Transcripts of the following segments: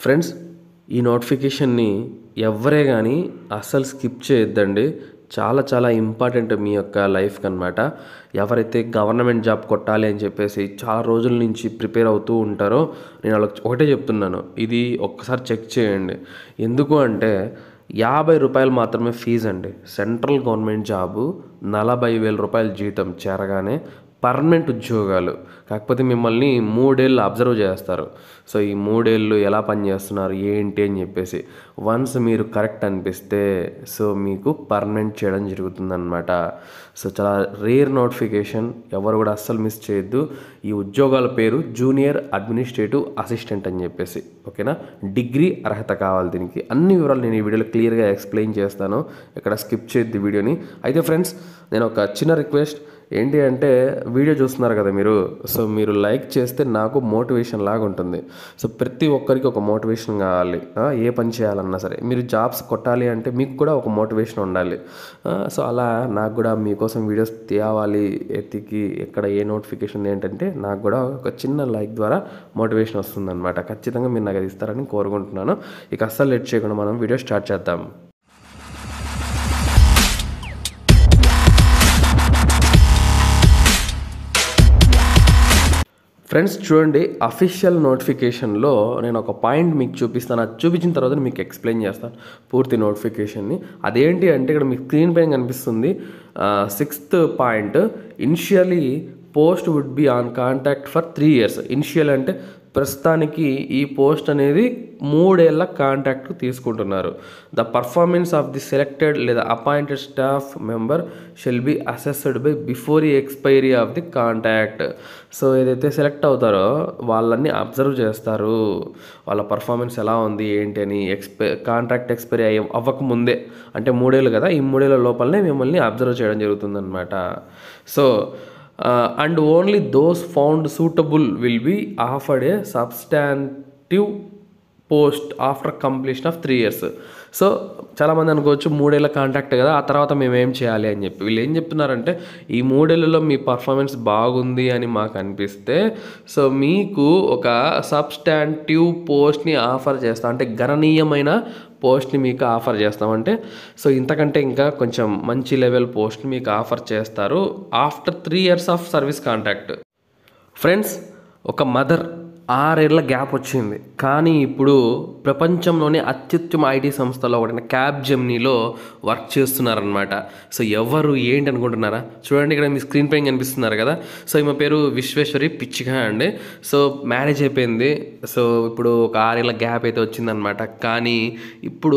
friends ఈ నోటిఫికేషన్ని ఎవరే కానీ అస్సలు స్కిప్ చేయొద్దండి చాలా చాలా ఇంపార్టెంట్ మీ యొక్క లైఫ్కి అనమాట ఎవరైతే గవర్నమెంట్ జాబ్ కొట్టాలి అని చెప్పేసి చాలా రోజుల నుంచి ప్రిపేర్ అవుతూ ఉంటారో నేను వాళ్ళకి ఒకటే చెప్తున్నాను ఇది ఒక్కసారి చెక్ చేయండి ఎందుకు అంటే యాభై రూపాయలు మాత్రమే ఫీజు అండి సెంట్రల్ గవర్నమెంట్ జాబు నలభై వేల రూపాయల జీతం చేరగానే పర్మనెంట్ ఉద్యోగాలు కాకపోతే మిమ్మల్ని మూడేళ్ళు అబ్జర్వ్ చేస్తారు సో ఈ మూడేళ్ళు ఎలా పనిచేస్తున్నారు ఏంటి అని చెప్పేసి వన్స్ మీరు కరెక్ట్ అనిపిస్తే సో మీకు పర్మనెంట్ చేయడం జరుగుతుందన్నమాట సో చాలా రేర్ నోటిఫికేషన్ ఎవరు కూడా అస్సలు మిస్ చేయొద్దు ఈ ఉద్యోగాల పేరు జూనియర్ అడ్మినిస్ట్రేటివ్ అసిస్టెంట్ అని చెప్పేసి ఓకేనా డిగ్రీ అర్హత కావాలి దీనికి అన్ని వివరాలు నేను ఈ వీడియోలో క్లియర్గా ఎక్స్ప్లెయిన్ చేస్తాను ఇక్కడ స్కిప్ చేయొద్దు వీడియోని అయితే ఫ్రెండ్స్ నేను ఒక చిన్న రిక్వెస్ట్ ఏంటి అంటే వీడియో చూస్తున్నారు కదా మీరు సో మీరు లైక్ చేస్తే నాకు మోటివేషన్ లాగా ఉంటుంది సో ప్రతి ఒక్కరికి ఒక మోటివేషన్ కావాలి ఆ, ఏ పని చేయాలన్నా సరే మీరు జాబ్స్ కొట్టాలి అంటే మీకు కూడా ఒక మోటివేషన్ ఉండాలి ఆ, సో అలా నాకు కూడా మీకోసం వీడియోస్ తేవాలి ఎత్తికి ఎక్కడ ఏ నోటిఫికేషన్ ఏంటంటే నాకు కూడా ఒక చిన్న లైక్ ద్వారా మోటివేషన్ వస్తుందన్నమాట ఖచ్చితంగా మీరు నాకు అది ఇస్తారని కోరుకుంటున్నాను ఇక అస్సలు లెట్ చేయకుండా మనం వీడియో స్టార్ట్ చేద్దాం ఫ్రెండ్స్ చూడండి అఫీషియల్ నోటిఫికేషన్లో నేను ఒక పాయింట్ మీకు చూపిస్తాను అది చూపించిన తర్వాత మీకు ఎక్స్ప్లెయిన్ చేస్తాను పూర్తి నోటిఫికేషన్ని అదేంటి అంటే ఇక్కడ మీకు స్క్రీన్ పైన కనిపిస్తుంది sixth point initially post would be on contact for three years initial అంటే ప్రస్తుతానికి ఈ పోస్ట్ అనేది మూడేళ్ల కాంటాక్ట్ తీసుకుంటున్నారు the performance of the selected లేదా appointed staff member shall be assessed by before ఈ expiry of the contact so ఏదైతే select అవుతారో వాళ్ళని అబ్జర్వ్ చేస్తారు వాళ్ళ పర్ఫార్మెన్స్ ఎలా ఉంది ఏంటి అని ఎక్స్పై కాంట్రాక్ట్ ఎక్స్పైరీ అయ్యే అవ్వకముందే అంటే మూడేళ్ళు కదా ఈ మూడేళ్ళ లోపలనే మిమ్మల్ని అబ్జర్వ్ చేయడం జరుగుతుందన్నమాట so and only those found suitable will be offered a substantive post after completion of three years so చాలామంది అనుకోవచ్చు మూడేళ్ళ కాంటాక్ట్ కదా ఆ తర్వాత మేము ఏం చేయాలి అని చెప్పి వీళ్ళు ఏం చెప్తున్నారంటే ఈ మూడేళ్లలో మీ పర్ఫార్మెన్స్ బాగుంది అని మాకు అనిపిస్తే సో మీకు ఒక సబ్స్టాంటివ్ పోస్ట్ని ఆఫర్ చేస్తాం అంటే గణనీయమైన పోస్ట్ని మీకు ఆఫర్ చేస్తామంటే సో ఇంతకంటే ఇంకా కొంచెం మంచి లెవెల్ పోస్ట్ని మీకు ఆఫర్ చేస్తారు after three years of service contact friends ఒక మదర్ ఆరేళ్ల గ్యాప్ వచ్చింది కానీ ఇప్పుడు ప్రపంచంలోనే అత్యుత్తమ ఐటీ సంస్థలో ఒకటి క్యాబ్ జెమ్నీలో వర్క్ చేస్తున్నారనమాట సో ఎవరు ఏంటి అనుకుంటున్నారా చూడండి ఇక్కడ మీ స్క్రీన్ పైన కనిపిస్తున్నారు కదా సో ఈమె పేరు విశ్వేశ్వరి పిచ్చిగా అండి సో మ్యారేజ్ అయిపోయింది సో ఇప్పుడు ఒక ఆరేళ్ల గ్యాప్ అయితే వచ్చిందనమాట కానీ ఇప్పుడు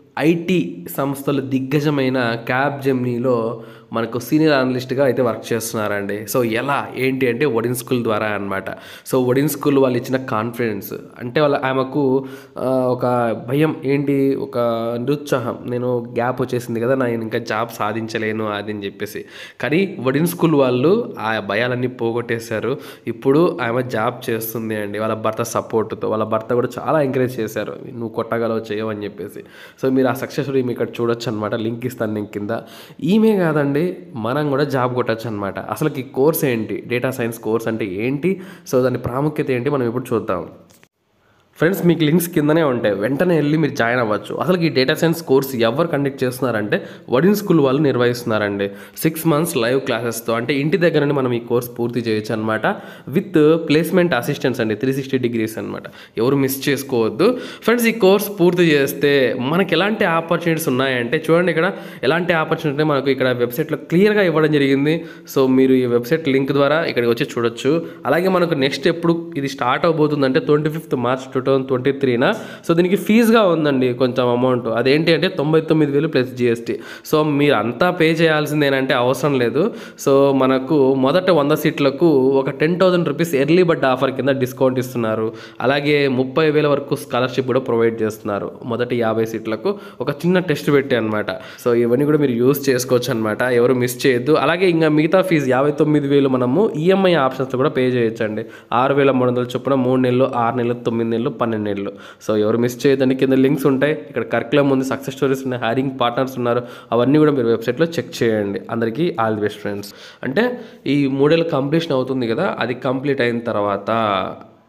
ఐటీ సంస్థలు దిగ్గజమైన క్యాబ్ జెమ్నీలో మనకు సీనియర్ అనలిస్ట్గా అయితే వర్క్ చేస్తున్నారండి సో ఎలా ఏంటి అంటే ఒడిన్ స్కూల్ ద్వారా అనమాట సో ఒడిన్ స్కూల్ వాళ్ళు ఇచ్చిన కాన్ఫిడెన్స్ అంటే వాళ్ళ ఆమెకు ఆ, ఒక భయం ఏంటి ఒక నిరుత్సాహం నేను గ్యాప్ వచ్చేసింది కదా నేను ఇంకా జాబ్ సాధించలేను అది అని చెప్పేసి కానీ ఒడిన్ స్కూల్ వాళ్ళు ఆ భయాలన్నీ పోగొట్టేశారు ఇప్పుడు ఆమె జాబ్ చేస్తుంది అండి వాళ్ళ భర్త సపోర్ట్తో వాళ్ళ భర్త కూడా చాలా ఎంకరేజ్ చేశారు నువ్వు కొట్టగలవు చేయవు అని చెప్పేసి సో మీరు ఆ సక్సెస్ మీ ఇక్కడ చూడొచ్చు అనమాట లింక్ ఇస్తాను నేను కింద ఈమె కాదండి మనం కూడా జాబ్ కొట్టచ్చు అనమాట అసలు ఈ కోర్స్ ఏంటి డేటా సైన్స్ కోర్స్ అంటే ఏంటి సో దాని ప్రాముఖ్యత ఏంటి మనం ఇప్పుడు చూద్దాం ఫ్రెండ్స్ మీకు లింక్స్ కిందనే ఉంటాయి వెంటనే వెళ్ళి మీరు జాయిన్ అవ్వచ్చు అసలు ఈ డేటా సైన్స్ కోర్స్ ఎవరు కండక్ట్ చేస్తున్నారంటే వడిన్ స్కూల్ వాళ్ళు నిర్వహిస్తున్నారండి సిక్స్ మంత్స్ లైవ్ క్లాసెస్తో అంటే ఇంటి దగ్గర నుండి మనం ఈ కోర్స్ పూర్తి చేయొచ్చు అనమాట విత్ ప్లేస్మెంట్ అసిస్టెంట్స్ అండి త్రీ సిక్స్టీ డిగ్రీస్ అనమాట ఎవరు మిస్ చేసుకోవద్దు ఫ్రెండ్స్ ఈ కోర్స్ పూర్తి చేస్తే మనకి ఎలాంటి ఆపర్చునిటీస్ ఉన్నాయంటే చూడండి ఇక్కడ ఎలాంటి ఆపర్చునిటీ మనకు ఇక్కడ వెబ్సైట్లో క్లియర్గా ఇవ్వడం జరిగింది సో మీరు ఈ వెబ్సైట్ లింక్ ద్వారా ఇక్కడికి వచ్చి చూడొచ్చు అలాగే మనకు నెక్స్ట్ ఎప్పుడు ఇది స్టార్ట్ అవబోతుందంటే twenty fifth March two thousand twenty త్రీన సో దీనికి ఫీజుగా ఉందండి కొంచెం అమౌంట్ అదేంటి అంటే తొంభై తొమ్మిది వేలు ప్లస్ జిఎస్టీ సో మీరు అంతా పే చేయాల్సిందేనంటే అవసరం లేదు సో మనకు మొదట వంద సీట్లకు ఒక ten thousand rupees early bird offer కింద డిస్కౌంట్ ఇస్తున్నారు అలాగే ముప్పై వేల వరకు స్కాలర్షిప్ కూడా ప్రొవైడ్ చేస్తున్నారు మొదటి యాభై సీట్లకు ఒక చిన్న టెస్ట్ పెట్టి అనమాట సో ఇవన్నీ కూడా మీరు యూస్ చేసుకోవచ్చు అనమాట ఎవరు మిస్ చేయొద్దు అలాగే ఇంకా మిగతా ఫీజు యాభై తొమ్మిది వేలు మనము ఈఎంఐ ఆప్షన్స్ కూడా పే చేయొచ్చండి ఆరు వేల మూడు వందలు చొప్పున మూడు నెలలు ఆరు నెలలు తొమ్మిది నెలలు పన్నెండు నెలలు సో ఎవరు మిస్ చేయొద్దండి కింద లింక్స్ ఉంటాయి ఇక్కడ కరికులం ఉంది సక్సెస్ స్టోరీస్ ఉన్నాయి హైరింగ్ పార్ట్నర్స్ ఉన్నారు అవన్నీ కూడా మీరు వెబ్సైట్లో చెక్ చేయండి అందరికీ ఆల్ ది బెస్ట్ ఫ్రెండ్స్ అంటే ఈ మూడేళ్ళు కంప్లీషన్ అవుతుంది కదా అది కంప్లీట్ అయిన తర్వాత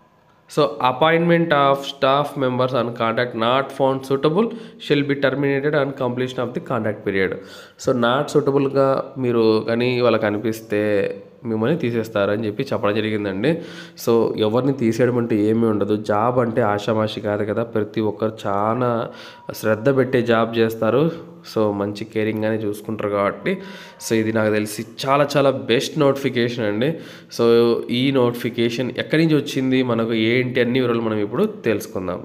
so appointment of staff members and contact not found suitable shall be terminated and completion of the contact period so not సూటబుల్గా మీరు కానీ వాళ్ళకి అనిపిస్తే మిమ్మల్ని తీసేస్తారని చెప్పి చెప్పడం జరిగిందండి సో ఎవరిని తీసేయడం అంటే ఏమీ ఉండదు జాబ్ అంటే ఆషామాషి కాదు కదా ప్రతి ఒక్కరు చాలా శ్రద్ధ పెట్టే జాబ్ చేస్తారు సో మంచి కేరింగ్గానే చూసుకుంటారు కాబట్టి సో ఇది నాకు తెలిసి చాలా చాలా బెస్ట్ నోటిఫికేషన్ అండి సో ఈ నోటిఫికేషన్ ఎక్కడి నుంచి వచ్చింది మనకు ఏంటి అన్ని వివరాలు మనం ఇప్పుడు తెలుసుకుందాం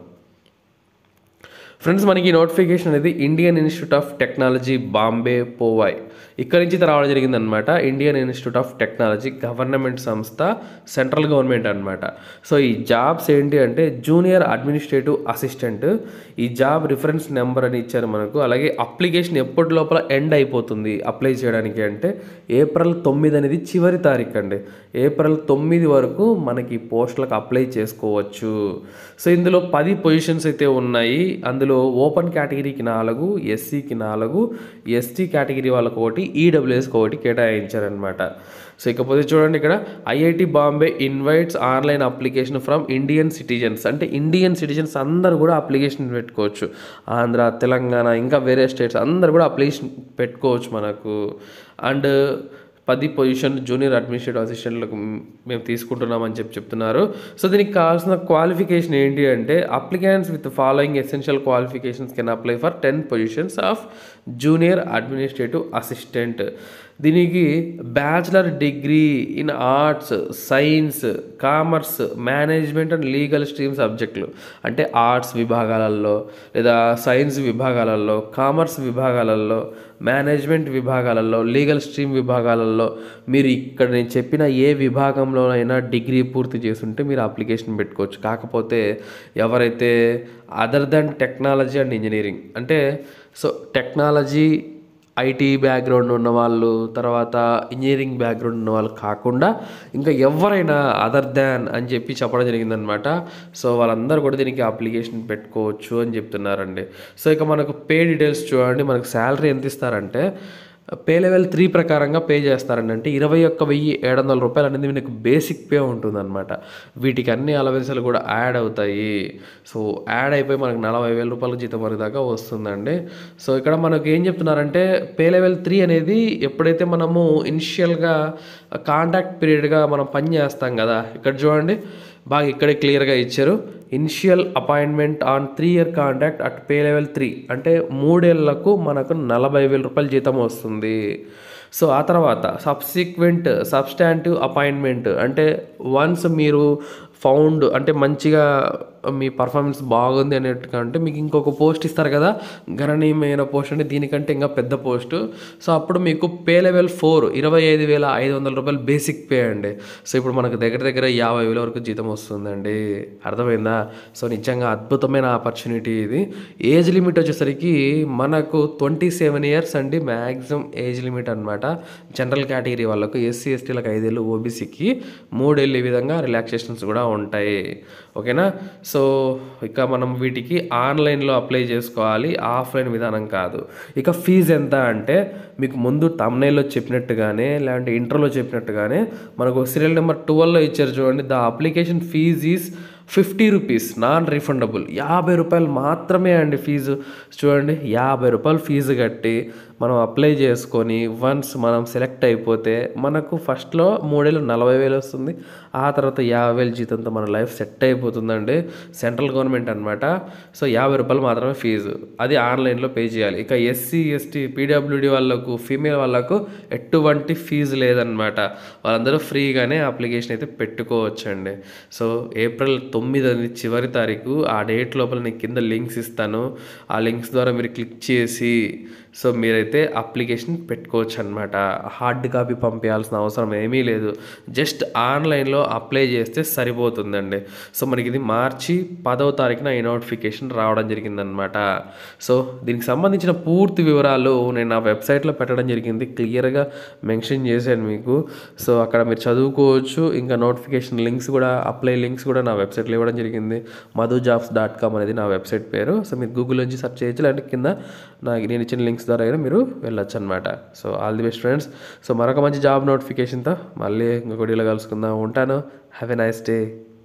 ఫ్రెండ్స్ మనకి ఈ నోటిఫికేషన్ అనేది Indian Institute of Technology Bombay Powai ఇక్కడి నుంచి రావడం జరిగిందనమాట Indian Institute of Technology government సంస్థ సెంట్రల్ గవర్నమెంట్ అనమాట సో ఈ జాబ్స్ ఏంటి అంటే జూనియర్ అడ్మినిస్ట్రేటివ్ అసిస్టెంట్ ఈ జాబ్ రిఫరెన్స్ నెంబర్ అని ఇచ్చారు మనకు అలాగే అప్లికేషన్ ఎప్పటి లోపల ఎండ్ అయిపోతుంది అప్లై చేయడానికి అంటే ఏప్రిల్ తొమ్మిది అనేది చివరి తారీఖు అండి ఏప్రిల్ తొమ్మిది వరకు మనకి పోస్టులకు అప్లై చేసుకోవచ్చు సో ఇందులో పది పొజిషన్స్ అయితే ఉన్నాయి అందులో ఓపెన్ కేటగిరీకి నాలుగు ఎస్సీకి నాలుగు ఎస్టీ కేటగిరీ వాళ్ళకి ఒకటి ఈడబ్ల్యూఎస్కి ఒకటి కేటాయించారనమాట సో ఇకపోతే చూడండి ఇక్కడ IIT Bombay invites online application from Indian citizens అంటే ఇండియన్ సిటిజన్స్ అందరూ కూడా అప్లికేషన్ పెట్టుకోవచ్చు ఆంధ్ర తెలంగాణ ఇంకా వేరే స్టేట్స్ అందరు కూడా అప్లికేషన్ పెట్టుకోవచ్చు మనకు అండ్ పది పొజిషన్ జూనియర్ అడ్మినిస్ట్రేటివ్ అసిస్టెంట్లకు మేము తీసుకుంటున్నామని చెప్పి చెప్తున్నారు సో దీనికి కావాల్సిన క్వాలిఫికేషన్ ఏంటి అంటే applicants with following essential qualifications can apply for ten positions of junior administrative assistant దీనికి bachelor degree in arts science commerce management and legal stream సబ్జెక్టులు అంటే ఆర్ట్స్ విభాగాలలో లేదా సైన్స్ విభాగాలలో కామర్స్ విభాగాలలో మేనేజ్మెంట్ విభాగాలలో లీగల్ స్ట్రీమ్ విభాగాలలో మీరు ఇక్కడ నేను చెప్పిన ఏ విభాగంలోనైనా డిగ్రీ పూర్తి చేసుంటే మీరు అప్లికేషన్ పెట్టుకోవచ్చు కాకపోతే ఎవరైతే other then technology and engineering అంటే సో టెక్నాలజీ ఐటీ బ్యాక్గ్రౌండ్ ఉన్న వాళ్ళు తర్వాత ఇంజనీరింగ్ బ్యాక్గ్రౌండ్ ఉన్న వాళ్ళు కాకుండా ఇంకా ఎవరైనా అదర్ దాన్ అని చెప్పి చెప్పడం జరిగిందనమాట సో వాళ్ళందరూ కూడా దీనికి అప్లికేషన్ పెట్టుకోవచ్చు అని చెప్తున్నారండి సో ఇక మనకు పే డీటెయిల్స్ చూడండి మనకు శాలరీ ఎంత ఇస్తారంటే పే లెవెల్ త్రీ ప్రకారంగా పే చేస్తారండి అంటే ఇరవై ఒక్క వెయ్యి ఏడు వందల రూపాయలు అనేది మీకు బేసిక్ పే ఉంటుందన్నమాట వీటికి అన్ని అలవెన్సులు కూడా యాడ్ అవుతాయి సో యాడ్ అయిపోయి మనకు నలభై వేల రూపాయల జీతం వరకు దాకా వస్తుందండి సో ఇక్కడ మనకు ఏం చెప్తున్నారంటే పే లెవెల్ త్రీ అనేది ఎప్పుడైతే మనము ఇనిషియల్గా కాంటాక్ట్ పీరియడ్గా మనం పని చేస్తాం కదా ఇక్కడ చూడండి బాగా ఇక్కడే క్లియర్గా ఇచ్చారు initial appointment on three year contact at pay level three అంటే మూడేళ్లకు మనకు నలభై వేల రూపాయల జీతం వస్తుంది సో ఆ తర్వాత సబ్సిక్వెంట్ సబ్స్టాంటివ్ అపాయింట్మెంట్ అంటే వన్స్ మీరు ఫౌండ్ అంటే మంచిగా మీ పర్ఫార్మెన్స్ బాగుంది అనేట్టుగా అంటే మీకు ఇంకొక పోస్ట్ ఇస్తారు కదా గణనీయమైన పోస్ట్ అంటే దీనికంటే ఇంకా పెద్ద పోస్ట్ సో అప్పుడు మీకు పే లెవెల్ ఫోర్ ఇరవై ఐదు వేల ఐదు వందల రూపాయలు బేసిక్ పే అండి సో ఇప్పుడు మనకు దగ్గర దగ్గర యాభై వేల వరకు జీతం వస్తుందండి అర్థమైందా సో నిజంగా అద్భుతమైన ఆపర్చునిటీ ఇది ఏజ్ లిమిట్ వచ్చేసరికి మనకు ట్వంటీ సెవెన్ ఇయర్స్ అండి మ్యాక్సిమం ఏజ్ లిమిట్ అనమాట జనరల్ కేటగిరీ వాళ్ళకు ఎస్సీ ఎస్టీలకు ఐదేళ్ళు ఓబీసీకి మూడేళ్ళు ఈ విధంగా రిలాక్సేషన్స్ కూడా ఉంటాయి ఓకేనా సో ఇక మనం వీటికి ఆన్లైన్లో అప్లై చేసుకోవాలి ఆఫ్లైన్ విధానం కాదు ఇక ఫీజు ఎంత అంటే మీకు ముందు తమ్నైల్లో చెప్పినట్టుగానే లేదంటే ఇంటర్లో చెప్పినట్టుగానే మనకు సీరియల్ నెంబర్ ట్వెల్వ్లో ఇచ్చారు చూడండి the application fee is fifty rupees non refundable యాభై రూపాయలు మాత్రమే అండి ఫీజు చూడండి యాభై రూపాయలు ఫీజు కట్టి మనం అప్లై చేసుకొని వన్స్ మనం సెలెక్ట్ అయిపోతే మనకు ఫస్ట్లో మూడేళ్ళు నలభై వేలు వస్తుంది ఆ తర్వాత యాభై వేలు జీతంతో మన లైఫ్ సెట్ అయిపోతుందండి సెంట్రల్ గవర్నమెంట్ అనమాట సో యాభై రూపాయలు మాత్రమే ఫీజు అది ఆన్లైన్లో పే చేయాలి ఇక ఎస్సీ ఎస్టీ పీడబ్ల్యూడి వాళ్ళకు ఫీమేల్ వాళ్ళకు ఎటువంటి ఫీజు లేదనమాట వాళ్ళందరూ ఫ్రీగానే అప్లికేషన్ అయితే పెట్టుకోవచ్చండి సో ఏప్రిల్ తొమ్మిది అనేది చివరి తారీఖు ఆ డేట్ లోపల నేను కింద లింక్స్ ఇస్తాను ఆ లింక్స్ ద్వారా మీరు క్లిక్ చేసి సో మీరైతే అప్లికేషన్ పెట్టుకోవచ్చు అనమాట హార్డ్ కాపీ పంపించాల్సిన అవసరం ఏమీ లేదు జస్ట్ ఆన్లైన్లో అప్లై చేస్తే సరిపోతుందండి సో మనకి ఇది మార్చి పదవ తారీఖున ఈ నోటిఫికేషన్ రావడం జరిగిందనమాట సో దీనికి సంబంధించిన పూర్తి వివరాలు నేను నా వెబ్సైట్లో పెట్టడం జరిగింది క్లియర్గా మెన్షన్ చేశాను మీకు సో అక్కడ మీరు చదువుకోవచ్చు ఇంకా నోటిఫికేషన్ లింక్స్ కూడా అప్లై లింక్స్ కూడా నా వెబ్సైట్లో ఇవ్వడం జరిగింది మధు జాబ్స్ డాట్ కామ్ అనేది నా వెబ్సైట్ పేరు సో మీరు గూగుల్ నుంచి సెర్చ్ చేయొచ్చు లేదంటే కింద నాకు నేను ఇచ్చిన లింక్స్ ద్వారా అయినా మీరు వెళ్ళొచ్చు అనమాట so all the best friends so మరొక మంచి జాబ్ నోటిఫికేషన్తో మళ్ళీ ఇంకొక వీడియోలో కలుసుకుందాం ఉంటాను హ్యావ్ ఎ నైస్ డే